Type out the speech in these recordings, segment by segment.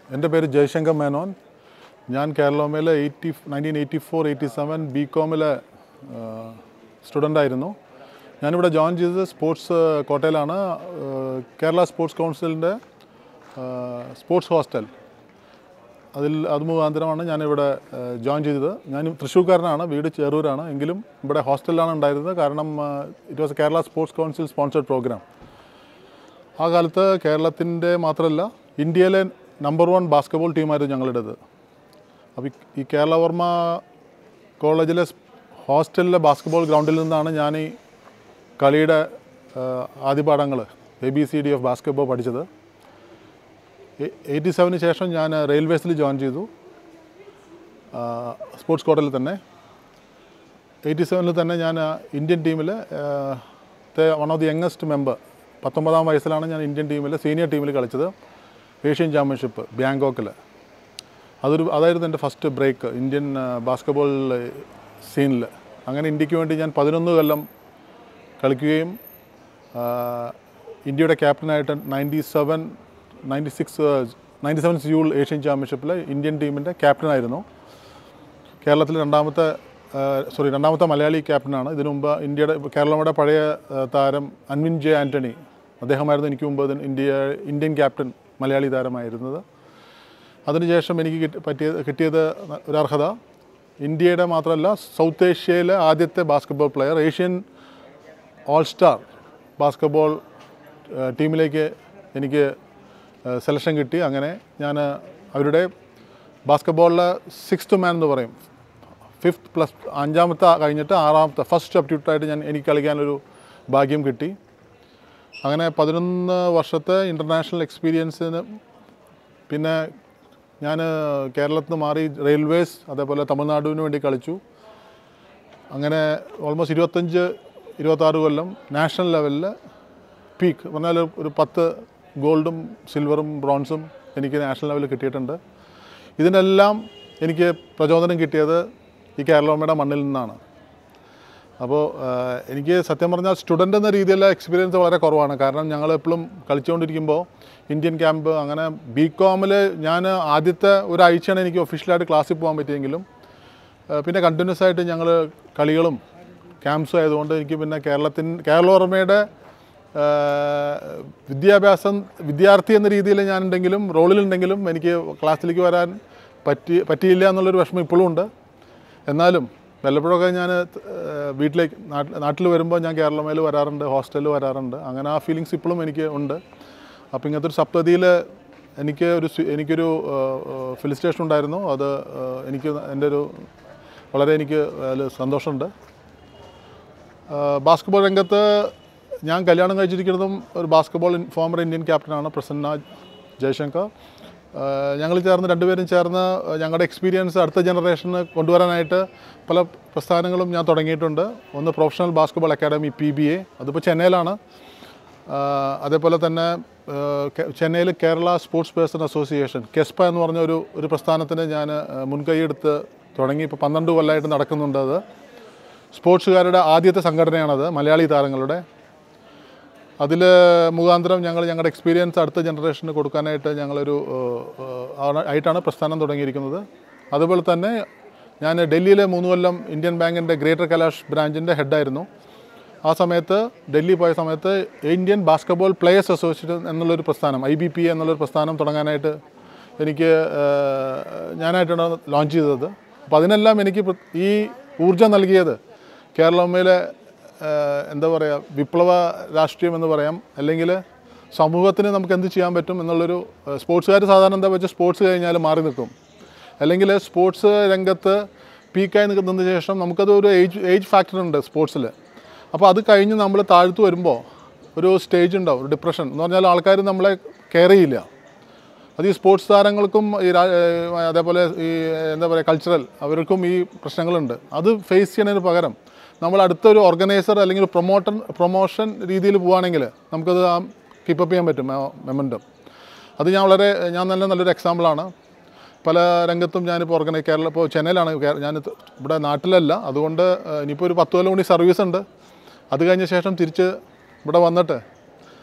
എൻ്റെ പേര് ജയശങ്കർ മേനോൻ ഞാൻ കേരളോമയിൽ eighty nineteen eighty four eighty seven B കോമിലെ സ്റ്റുഡൻ്റായിരുന്നു ഞാനിവിടെ ജോയിൻ ചെയ്തത് സ്പോർട്സ് കോട്ടയിലാണ് ഏഹ്, കേരള സ്പോർട്സ് കൗൺസിലിൻ്റെ സ്പോർട്സ് ഹോസ്റ്റൽ അതിൽ അത് മുഖാന്തരമാണ് ഞാനിവിടെ ഏഹ്, ജോയിൻ ചെയ്തത് ഞാൻ തൃശ്ശൂർക്കാരനാണ് വീട് ചെറൂരാണ് എങ്കിലും ഇവിടെ ഹോസ്റ്റലിലാണ് ഉണ്ടായിരുന്നത് കാരണം it was Kerala sports council sponsored programme ആ കാലത്ത് കേരളത്തിൻ്റെ മാത്രമല്ല ഇന്ത്യയിലെ നമ്പർ വൺ ബാസ്കറ്റ്ബോൾ ടീമായിരുന്നു ഞങ്ങളുടേത് അപ്പോൾ ഈ- ഈ കേരളവർമ്മ കോളേജിലെ സ് ഹോസ്റ്റലിലെ ബാസ്കറ്റ്ബോൾ ഗ്രൗണ്ടിൽ നിന്നാണ് ഞാൻ ഈ കളിയുടെ ആദ്യപാഠങ്ങൾ A B C D of basketball പഠിച്ചത് എയ്റ്റി സെവന് ശേഷം ഞാൻ റെയിൽവേസിൽ ജോയിൻ ചെയ്തു ആ, സ്പോർട്സ് കോട്ടയിൽ തന്നെ എയ്റ്റി സെവനിൽ തന്നെ ഞാൻ ഇന്ത്യൻ ടീമിൽ one of the youngest member പത്തൊമ്പതാം വയസ്സിലാണ് ഞാൻ ഇന്ത്യൻ ടീമിൽ സീനിയർ ടീമിൽ കളിച്ചത് ഏഷ്യൻ ചാമ്പ്യൻഷിപ്പ് ബാങ്കോക്കിൽ അതൊരു അതായിരുന്നു എൻ്റെ ഫസ്റ്റ് ബ്രേക്ക് ഇന്ത്യൻ ബാസ്കറ്റ്ബോൾ സീനിൽ അങ്ങനെ ഇന്ത്യക്ക് വേണ്ടി ഞാൻ പതിനൊന്ന് കൊല്ലം കളിക്കുകയും ആ, ഇന്ത്യയുടെ ക്യാപ്റ്റനായിട്ട് ninety seven ninety six ninety seven Seoul Asian ചാമ്പ്യൻഷിപ്പിൽ ഇന്ത്യൻ ടീമിൻ്റെ ക്യാപ്റ്റനായിരുന്നു കേരളത്തിൽ രണ്ടാമത്തെ സോറി രണ്ടാമത്തെ മലയാളി ക്യാപ്റ്റനാണ് ഇതിനു മുമ്പ് ഇന്ത്യയുടെ കേരളയുടെ പഴയ ആ, താരം അൻവിൻ ജെ ആൻ്റണി അദ്ദേഹമായിരുന്നു എനിക്ക് മുമ്പ് ഇതിന് ഇന്ത്യ ഇന്ത്യൻ ക്യാപ്റ്റൻ മലയാളി താരമായിരുന്നത് അതിനുശേഷം എനിക്ക് കിട്ടി പറ്റിയത് കിട്ടിയത് ഒരു അർഹത ഇന്ത്യയുടെ മാത്രമല്ല സൗത്ത് ഏഷ്യയിലെ ആദ്യത്തെ basketball player Asian all star basketball ഏഹ്, ടീമിലേക്ക് എനിക്ക് ഏഹ്, സെലക്ഷൻ കിട്ടി അങ്ങനെ ഞാൻ അവരുടെ ബാസ്കറ്റ്ബോളിലെ സിക്സ്ത് മാൻ എന്ന് പറയും ഫിഫ്ത്ത് പ്ലസ് അഞ്ചാമത്തെ കഴിഞ്ഞിട്ട് ആറാമത്തെ ഫസ്റ്റ് സബ്സ്റ്റിറ്റ്യൂട്ടായിട്ട് ഞാൻ എനിക്ക് കളിക്കാനൊരു ഭാഗ്യം കിട്ടി അങ്ങനെ പതിനൊന്ന് വർഷത്തെ ഇൻ്റർനാഷണൽ എക്സ്പീരിയൻസിന് പിന്നെ ഞാൻ കേരളത്തിൽ നിന്ന് മാറി റെയിൽവേസ് അതേപോലെ തമിഴ്നാടുവിന് വേണ്ടി കളിച്ചു അങ്ങനെ ഓൾമോസ്റ്റ് ഇരുപത്തഞ്ച് ഇരുപത്താറ് കൊല്ലം നാഷണൽ ലെവലിൽ പീക്ക് പറഞ്ഞാൽ ഒരു പത്ത് ഗോൾഡും സിൽവറും ബ്രോൺസും എനിക്ക് നാഷണൽ ലെവലിൽ കിട്ടിയിട്ടുണ്ട് ഇതിനെല്ലാം എനിക്ക് പ്രചോദനം കിട്ടിയത് ഈ കേരളമ്മയുടെ മണ്ണിൽ നിന്നാണ് അപ്പോൾ എനിക്ക് സത്യം പറഞ്ഞാൽ സ്റ്റുഡൻ്റ് എന്ന രീതിയിലുള്ള എക്സ്പീരിയൻസ് വളരെ കുറവാണ് കാരണം ഞങ്ങൾ എപ്പോഴും കളിച്ചുകൊണ്ടിരിക്കുമ്പോൾ ഇന്ത്യൻ ക്യാമ്പ് അങ്ങനെ ബി കോമിൽ ഞാൻ ആദ്യത്തെ ഒരാഴ്ചയാണ് എനിക്ക് ഒഫീഷ്യലായിട്ട് ക്ലാസ്സിൽ പോകാൻ പറ്റിയെങ്കിലും ആ, പിന്നെ കണ്ടിന്യൂസ് ആയിട്ട് ഞങ്ങൾ കളികളും ക്യാമ്പ്സും ആയതുകൊണ്ട് എനിക്ക് പിന്നെ കേരളത്തിൻ കേരളോർമ്മയുടെ ആ, വിദ്യാഭ്യാസം വിദ്യാർത്ഥി എന്ന രീതിയിൽ ഞാനുണ്ടെങ്കിലും റോളിലുണ്ടെങ്കിലും എനിക്ക് ക്ലാസ്സിലേക്ക് വരാൻ പറ്റി പറ്റിയില്ല എന്നുള്ളൊരു വിഷമം ഇപ്പോഴും ഉണ്ട് എന്നാലും വല്ലപ്പോഴൊക്കെ ഞാൻ വീട്ടിലേക്ക് നാട്ടിൽ നാട്ടിൽ വരുമ്പോൾ ഞാൻ കേരളമേൽ വരാറുണ്ട് ഹോസ്റ്റലിൽ വരാറുണ്ട് അങ്ങനെ ആ ഫീലിങ്സ് ഇപ്പോഴും എനിക്ക് ഉണ്ട് അപ്പോൾ ഇങ്ങനത്തെ ഒരു സപ്തതിയിൽ എനിക്ക് ഒരു സ്വി- എനിക്കൊരു ഫിൽ സ്റ്റേഷൻ ഉണ്ടായിരുന്നു അത് ആ, എനിക്ക് എൻ്റെ ഒരു വളരെ എനിക്ക് അതിൽ സന്തോഷമുണ്ട് ബാസ്കറ്റ്ബോൾ രംഗത്ത് ഞാൻ കല്യാണം കഴിച്ചിരിക്കുന്നതും ഒരു ബാസ്കറ്റ്ബോൾ ഫോമർ ഇന്ത്യൻ ക്യാപ്റ്റനാണ് പ്രസന്ന ജയശങ്കർ ഞങ്ങൾ ചേർന്ന് രണ്ടുപേരും ചേർന്ന് ഞങ്ങളുടെ എക്സ്പീരിയൻസ് അടുത്ത ജനറേഷന് കൊണ്ടുവരാനായിട്ട് പല പ്രസ്ഥാനങ്ങളും ഞാൻ തുടങ്ങിയിട്ടുണ്ട് ഒന്ന് professional basketball academy P B A അതിപ്പോൾ ചെന്നൈയിലാണ് ആ, അതേപോലെ തന്നെ ചെന്നൈയിൽ Kerala sports person association KESPA എന്ന് പറഞ്ഞ ഒരു ഒരു പ്രസ്ഥാനത്തിന് ഞാൻ മുൻകൈയെടുത്ത് തുടങ്ങി ഇപ്പോൾ പന്ത്രണ്ട് കൊല്ലമായിട്ട് നടക്കുന്നുണ്ട് അത് സ്പോർട്സുകാരുടെ ആദ്യത്തെ സംഘടനയാണത് മലയാളി താരങ്ങളുടെ അതിൽ മുഖാന്തരം ഞങ്ങൾ ഞങ്ങളുടെ എക്സ്പീരിയൻസ് അടുത്ത ജനറേഷന് കൊടുക്കാനായിട്ട് ഞങ്ങളൊരു ഏഹ്, ഏഹ്, ആണ്- ആയിട്ടാണ് പ്രസ്ഥാനം തുടങ്ങിയിരിക്കുന്നത് അതുപോലെ തന്നെ ഞാൻ ഡൽഹിയിലെ മൂന്ന് കൊല്ലം ഇന്ത്യൻ ബാങ്കിൻ്റെ ഗ്രേറ്റർ കൈലാഷ് ബ്രാഞ്ചിൻ്റെ ഹെഡായിരുന്നു ആ സമയത്ത് ഡൽഹി പോയ സമയത്ത് ഇന്ത്യൻ ബാസ്കറ്റ്ബോൾ പ്ലേയേഴ്സ് അസോസിയേഷൻ എന്നുള്ളൊരു പ്രസ്ഥാനം ഐ ബി പി എന്നുള്ളൊരു പ്രസ്ഥാനം തുടങ്ങാനായിട്ട് എനിക്ക് ഏഹ്, ഞാനായിട്ടാണ് ലോഞ്ച് ചെയ്തത് അപ്പോൾ അതിനെല്ലാം എനിക്ക് പ്ര- ഈ ഊർജ്ജം നൽകിയത് കേരളമ്മയിലെ ഏഹ്, എന്താ പറയുക വിപ്ലവ രാഷ്ട്രീയം എന്ന് പറയാം അല്ലെങ്കിൽ സമൂഹത്തിന് നമുക്ക് എന്ത് ചെയ്യാൻ പറ്റും എന്നുള്ളൊരു സ്പോർട്സുകാർ സാധാരണ എന്താ വെച്ചാൽ സ്പോർട്സ് കഴിഞ്ഞാൽ മാറി നിൽക്കും അല്ലെങ്കിൽ സ്പോർട്സ് രംഗത്ത് പീക്കായി നിൽക്കുന്നതിന് ശേഷം നമുക്കത് ഒരു ഏജ് ഏജ് ഫാക്ടർ ഉണ്ട് സ്പോർട്സിൽ അപ്പോൾ അത് കഴിഞ്ഞ് നമ്മൾ താഴ്ത്തു വരുമ്പോൾ ഒരു സ്റ്റേജ് ഉണ്ടാവും ഒരു ഡിപ്രഷൻ എന്ന് പറഞ്ഞാൽ ആൾക്കാർ നമ്മളെ കെയർ ചെയ്യില്ല അത് ഈ സ്പോർട്സ് താരങ്ങൾക്കും ഈ രാ- ഏഹ് അതേപോലെ ഈ എന്താ പറയുക കൾച്ചറൽ അവർക്കും ഈ പ്രശ്നങ്ങളുണ്ട് അത് ഫേസ് ചെയ്യുന്നതിന് പകരം നമ്മൾ അടുത്തൊരു ഓർഗനൈസർ അല്ലെങ്കിൽ ഒരു പ്രൊമോട്ടർ പ്രൊമോഷൻ രീതിയിൽ പോവുകയാണെങ്കിൽ നമുക്കത് ആ കീപ്പപ്പ് ചെയ്യാൻ പറ്റും മെമ്മൻറ്റം അത് ഞാൻ വളരെ ഞാൻ നല്ല നല്ലൊരു എക്സാമ്പിളാണ് പല രംഗത്തും ഞാനിപ്പോൾ ഓർഗനൈ കേരള ഇപ്പോൾ ചെന്നൈയിലാണ് കേ- ഞാൻ ഇത് ഇവിടെ നാട്ടിലല്ല അതുകൊണ്ട് ഏഹ്, ഇനിയിപ്പോൾ ഒരു പത്ത് കൊല്ലം കൂടി സർവീസ് ഉണ്ട് അത് കഴിഞ്ഞ ശേഷം തിരിച്ച് ഇവിടെ വന്നിട്ട്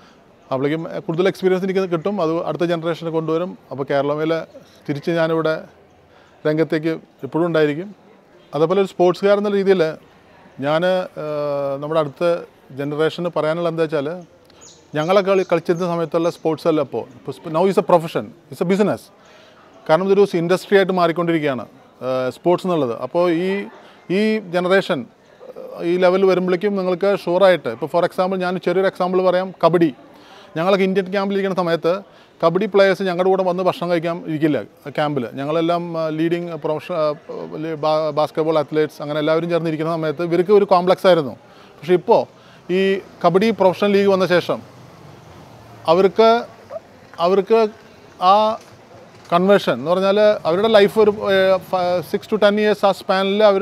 അപ്പോഴേക്കും കൂടുതൽ എക്സ്പീരിയൻസ് എനിക്ക് കിട്ടും അത് അടുത്ത ജനറേഷനെ കൊണ്ടുവരും അപ്പോൾ കേരളമേൽ തിരിച്ച് ഞാനിവിടെ രംഗത്തേക്ക് ഇപ്പോഴും ഉണ്ടായിരിക്കും അതേപോലെ ഒരു സ്പോർട്സുകാരൻ എന്ന രീതിയിൽ ഞാൻ നമ്മുടെ അടുത്ത ജനറേഷന് പറയാനുള്ള എന്താ വെച്ചാൽ ഞങ്ങളെ കളി കളിച്ചിരുന്ന സമയത്തുള്ള സ്പോർട്സ് അല്ല ഇപ്പോൾ ഇപ്പോൾ now is a profession it's a business കാരണം ഇതൊരു ഇൻഡസ്ട്രി ആയിട്ട് മാറിക്കൊണ്ടിരിക്കുകയാണ് സ്പോർട്സ് എന്നുള്ളത് അപ്പോൾ ഈ ഈ ജനറേഷൻ ഈ ലെവൽ വരുമ്പോഴേക്കും നിങ്ങൾക്ക് ഷുവറായിട്ട് ഇപ്പോൾ ഫോർ എക്സാമ്പിൾ ഞാൻ ചെറിയൊരു എക്സാമ്പിൾ പറയാം കബഡി ഞങ്ങളൊക്കെ ഇന്ത്യൻ ക്യാമ്പിലിരിക്കുന്ന സമയത്ത് കബഡി പ്ലേയേഴ്സ് ഞങ്ങളുടെ കൂടെ വന്ന് ഭക്ഷണം കഴിക്കാൻ ഇരിക്കില്ല ക്യാമ്പിൽ ഞങ്ങളെല്ലാം ലീഡിങ് പ്രൊഫഷണൽ ബാസ്കറ്റ്ബോൾ അത്ലറ്റ്സ് അങ്ങനെ എല്ലാവരും ചേർന്നിരിക്കുന്ന സമയത്ത് ഇവർക്ക് ഒരു കോംപ്ലക്സ് ആയിരുന്നു പക്ഷേ ഇപ്പോൾ ഈ കബഡി പ്രൊഫഷണൽ ലീഗ് വന്ന ശേഷം അവർക്ക് അവർക്ക് ആ കൺവേർഷൻ എന്ന് പറഞ്ഞാൽ അവരുടെ ലൈഫ് ഒരു സിക്സ് ടു ടെൻ ഇയേഴ്സ് ആ സ്പാനിൽ അവർ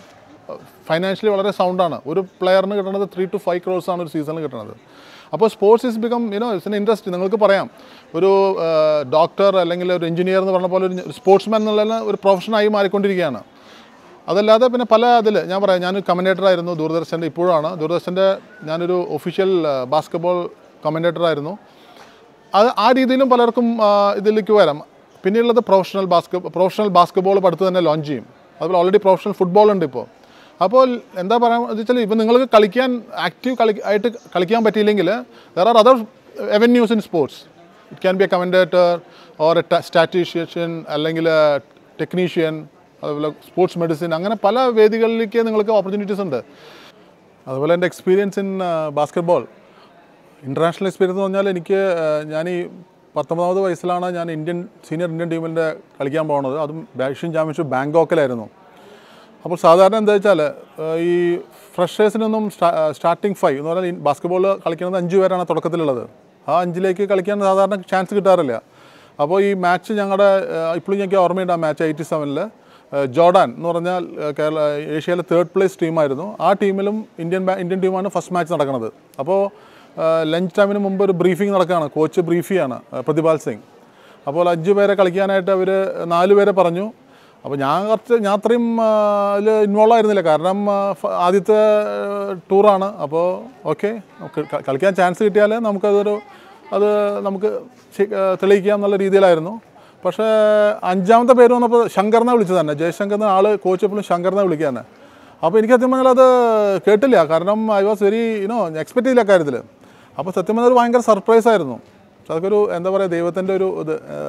ഫൈനാൻഷ്യലി വളരെ സൗണ്ടാണ് ഒരു പ്ലെയറിന് കിട്ടുന്നത് ത്രീ ടു ഫൈവ് ക്രോസ് ആണ് ഒരു സീസണിൽ കിട്ടുന്നത് അപ്പോൾ sports is become you know it's an interest നിങ്ങൾക്ക് പറയാം ഒരു ഡോക്ടർ അല്ലെങ്കിൽ ഒരു എഞ്ചിനീയർ എന്ന് പറഞ്ഞ പോലെ ഒരു സ്പോർട്സ്മാൻ എന്നുള്ള ഒരു പ്രൊഫഷനായി മാറിക്കൊണ്ടിരിക്കുകയാണ് അതല്ലാതെ പിന്നെ പല അതിൽ ഞാൻ പറയാം ഞാൻ കമൻറ്റേറ്റർ ആയിരുന്നു ദൂരദർശൻ്റെ ഇപ്പോഴാണ് ദൂരദർശൻ്റെ ഞാനൊരു ഒഫീഷ്യൽ ബാസ്കറ്റ്ബോൾ കമൻറ്റേറ്റർ ആയിരുന്നു അത് ആ രീതിയിലും പലർക്കും ആ, ഇതിലേക്ക് വരാം പിന്നെയുള്ളത് പ്രൊഫഷണൽ ബാസ്കറ്റ് പ്രൊഫഷണൽ ബാസ്കറ്റ്ബോൾ ഇപ്പോൾ അടുത്ത് തന്നെ ലോഞ്ച് ചെയ്യും അതുപോലെ ഓൾറെഡി പ്രൊഫഷണൽ ഫുട്ബോൾ ഉണ്ട് ഇപ്പോൾ അപ്പോൾ എന്താ പറയുക വെച്ചാൽ ഇപ്പോൾ നിങ്ങൾക്ക് കളിക്കാൻ ആക്റ്റീവ് കളി ആയിട്ട് കളിക്കാൻ പറ്റിയില്ലെങ്കിൽ there are other avenues in sports it can be a commentator or a statistician അല്ലെങ്കിൽ ടെക്നീഷ്യൻ അതുപോലെ സ്പോർട്സ് മെഡിസിൻ അങ്ങനെ പല വേദികളിലേക്ക് നിങ്ങൾക്ക് ഓപ്പർച്യൂണിറ്റീസ് ഉണ്ട് അതുപോലെ എൻ്റെ experience in basketball international experience എന്ന് പറഞ്ഞാൽ എനിക്ക് ഏഹ്, ഞാൻ ഈ പത്തൊമ്പതാമത് വയസ്സിലാണ് ഞാൻ ഇന്ത്യൻ സീനിയർ ഇന്ത്യൻ ടീമിൻ്റെ കളിക്കാൻ പോകുന്നത് അതും ഏഷ്യൻ ചാമ്പ്യൻഷിപ്പ് ബാങ്കോക്കിലായിരുന്നു അപ്പോൾ സാധാരണ എന്താ വെച്ചാൽ ഏഹ്, ഈ ഫ്രഷേഴ്സിനൊന്നും സ്റ്റാർട്ടിങ് ഫൈവ് എന്ന് പറഞ്ഞാൽ ബാസ്കറ്റ്ബോൾ കളിക്കുന്നത് അഞ്ച് പേരാണ് തുടക്കത്തിലുള്ളത് ആ അഞ്ചിലേക്ക് കളിക്കാൻ സാധാരണ ചാൻസ് കിട്ടാറില്ല അപ്പോൾ ഈ മാച്ച് ഞങ്ങളുടെ ഇപ്പോഴും എനിക്ക് ഓർമ്മയുണ്ട് ആ മാച്ച് എയ്റ്റി സെവനിൽ ജോർഡാൻ എന്ന് പറഞ്ഞാൽ ഏഹ്, കേരള ഏഷ്യയിലെ തേർഡ് പ്ലേസ് ടീമായിരുന്നു ആ ടീമിലും ഇന്ത്യൻ ബാ- ഇന്ത്യൻ ടീമാണ് ഫസ്റ്റ് മാച്ച് നടക്കുന്നത് അപ്പോൾ ലഞ്ച് ടൈമിന് മുമ്പ് ഒരു ബ്രീഫിംഗ് നടക്കുകയാണ് കോച്ച് ബ്രീഫ് ചെയ്യാണ് ഏഹ്, പ്രതിപാൽ സിംഗ് അപ്പോൾ അഞ്ച് പേരെ കളിക്കാനായിട്ട് അവർ നാല് പേരെ പറഞ്ഞു അപ്പോൾ ഞാൻ കുറച്ച് ഞാൻ അത്രയും അതിൽ ഇൻവോൾവ് ആയിരുന്നില്ല കാരണം ആ, ഫ- ആദ്യത്തെ ടൂറാണ് അപ്പോൾ ഓക്കെ കളിക്കാൻ ചാൻസ് കിട്ടിയാൽ നമുക്കതൊരു അത് നമുക്ക് ശ- ആ, തെളിയിക്കാം എന്നുള്ള രീതിയിലായിരുന്നു പക്ഷേ അഞ്ചാമത്തെ പേര് വന്നപ്പോൾ ശങ്കറിനെ വിളിച്ചത് തന്നെ ജയശങ്കർ എന്ന ആൾ കോച്ച് എപ്പോഴും ശങ്കറിനെ വിളിക്കുക തന്നെ അപ്പോൾ എനിക്ക് സത്യം പറഞ്ഞാൽ അത് കേട്ടില്ല കാരണം I was very you know expect ചെയ്തില്ല കാര്യത്തിൽ അപ്പോൾ സത്യം പറഞ്ഞാൽ ഒരു ഭയങ്കര സർപ്രൈസ് ആയിരുന്നു അതൊക്കെ ഒരു എന്താ പറയുക ദൈവത്തിൻ്റെ ഒരു ഇത് ആ,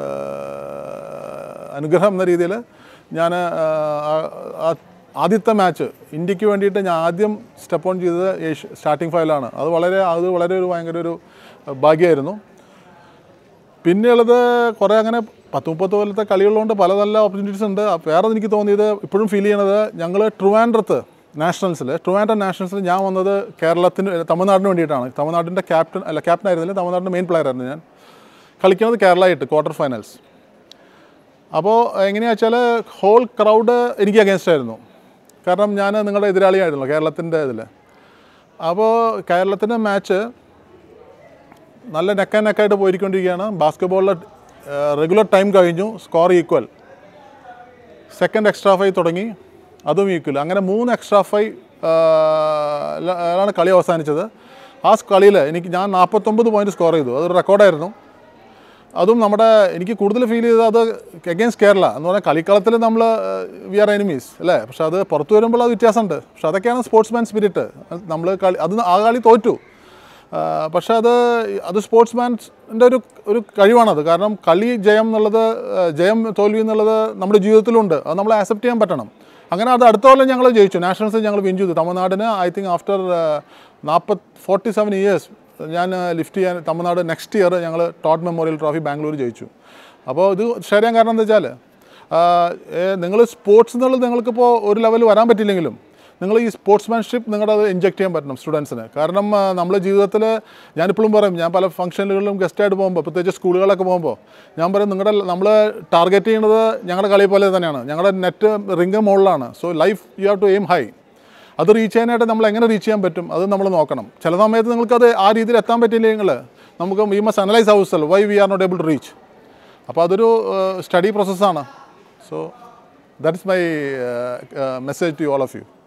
അനുഗ്രഹം എന്ന രീതിയിൽ ഞാൻ ആദ്യത്തെ മാച്ച് ഇന്ത്യക്ക് വേണ്ടിയിട്ട് ഞാൻ ആദ്യം സ്റ്റെപ്പ് ഓൺ ചെയ്തത് ഏഷ്യ സ്റ്റാർട്ടിംഗ് ഫൈവിലാണ് അത് വളരെ അത് വളരെ ഒരു ഭയങ്കര ഒരു ഭാഗ്യമായിരുന്നു പിന്നെയുള്ളത് കുറേ അങ്ങനെ പത്ത് മുപ്പത് കൊല്ലത്തെ കളികളുണ്ട് പല നല്ല ഓപ്പർച്യൂണിറ്റീസ് ഉണ്ട് അപ്പൊ വേറെ എനിക്ക് തോന്നിയത് ഇപ്പോഴും ഫീൽ ചെയ്യണത് ഞങ്ങൾ ട്രിവാൻഡ്രത്ത് നാഷണൽസിൽ ട്രിവാൻഡ്രം നാഷണൽസിൽ ഞാൻ വന്നത് കേരളത്തിന് തമിഴ്നാടിന് വേണ്ടിയിട്ടാണ് തമിഴ്നാടിൻ്റെ ക്യാപ്റ്റൻ അല്ല ക്യാപ്റ്റൻ ആയിരുന്നില്ല തമിഴ്നാടിൻ്റെ മെയിൻ പ്ലെയർ ആയിരുന്നു ഞാൻ കളിക്കുന്നത് കേരളമായിട്ട് ക്വാർട്ടർ ഫൈനൽസ് അപ്പോൾ എങ്ങനെയാണെന്ന് വെച്ചാൽ ഹോൾ ക്രൗഡ് എനിക്ക് അഗേൻസ്റ്റ് ആയിരുന്നു കാരണം ഞാൻ നിങ്ങളുടെ എതിരാളിയായിരുന്നു കേരളത്തിൻ്റെ ഇതിൽ അപ്പോൾ കേരളത്തിൻ്റെ മാച്ച് നല്ല നെക്ക് ആൻഡ് നെക്കായിട്ട് പോയിക്കൊണ്ടിരിക്കുകയാണ് ബാസ്കറ്റ്ബോളിൽ റെഗുലർ ടൈം കഴിഞ്ഞു score equal second extra five തുടങ്ങി അതും ഈക്വൽ അങ്ങനെ മൂന്ന് എക്സ്ട്രാ ഫൈവ് ആണ് കളി അവസാനിച്ചത് ആ കളിയിൽ എനിക്ക് ഞാൻ നാൽപ്പത്തൊമ്പത് പോയിന്റ് സ്കോർ ചെയ്തു അതൊരു റെക്കോർഡായിരുന്നു അതും നമ്മുടെ എനിക്ക് കൂടുതൽ ഫീൽ ചെയ്തത് അത് അഗേൻസ്റ്റ് കേരള എന്ന് പറഞ്ഞാൽ കളിക്കളത്തിൽ നമ്മൾ വി ആർ എനിമീസ് അല്ലേ പക്ഷെ അത് പുറത്തു വരുമ്പോൾ അത് വ്യത്യാസമുണ്ട് പക്ഷെ അതൊക്കെയാണ് സ്പോർട്സ്മാൻ സ്പിരിറ്റ് നമ്മൾ കളി അത് ആ കളി തോറ്റു ആ, പക്ഷെ അത് അത് സ്പോർട്സ്മാൻ്റെ ഒരു ഒരു കഴിവാണത് കാരണം കളി ജയം എന്നുള്ളത് ആ, ജയം തോൽവി എന്നുള്ളത് നമ്മുടെ ജീവിതത്തിലുണ്ട് അത് നമ്മൾ ആക്സെപ്റ്റ് ചെയ്യാൻ പറ്റണം അങ്ങനെ അത് അടുത്ത കൊല്ലം ഞങ്ങൾ ജയിച്ചു നാഷണൽസ് ഞങ്ങൾ വിൻ ചെയ്തു തമിഴ്നാടിന് ഐ തിങ്ക് ആഫ്റ്റർ നാൽപ്പത് ഫോർട്ടി സെവൻ ഇയേഴ്സ് ഞാൻ ലിഫ്റ്റ് ചെയ്യാൻ തമിഴ്നാട് നെക്സ്റ്റ് ഇയർ ഞങ്ങൾ ടോട്ട് മെമ്മോറിയൽ ട്രോഫി ബാംഗ്ലൂർ ജയിച്ചു അപ്പോൾ ഇത് ഷെയർ ചെയ്യാൻ കാരണം എന്താ വെച്ചാൽ നിങ്ങൾ സ്പോർട്സ് എന്നുള്ളത് നിങ്ങൾക്കിപ്പോൾ ഒരു ലെവൽ വരാൻ പറ്റില്ലെങ്കിലും നിങ്ങൾ ഈ സ്പോർട്സ്മാൻഷിപ്പ് നിങ്ങളുടെ അത് ഇഞ്ചെക്ട് ചെയ്യാൻ പറ്റണം സ്റ്റുഡൻസിന് കാരണം നമ്മുടെ ജീവിതത്തിൽ ഞാനിപ്പോഴും പറയും ഞാൻ പല ഫംഗ്ഷനുകളിലും ഗസ്റ്റായിട്ട് പോകുമ്പോൾ പ്രത്യേകിച്ച് സ്കൂളുകളൊക്കെ പോകുമ്പോൾ ഞാൻ പറയും നിങ്ങളുടെ നമ്മൾ ടാർഗറ്റ് ചെയ്യുന്നത് ഞങ്ങളുടെ കളി പോലെ തന്നെയാണ് ഞങ്ങളുടെ നെറ്റ് റിംഗ് മുകളിലാണ് so life you have to aim high അത് റീച്ച് ചെയ്യാനായിട്ട് നമ്മൾ എങ്ങനെ റീച്ച് ചെയ്യാൻ പറ്റും അത് നമ്മൾ നോക്കണം ചില സമയത്ത് നിങ്ങൾക്കത് ആ രീതിയിൽ എത്താൻ പറ്റിയില്ലെങ്കിൽ നമുക്ക് we must analyse how's why we are not able to reach അപ്പോൾ അതൊരു സ്റ്റഡി പ്രോസസ്സാണ് so that is my message to all of U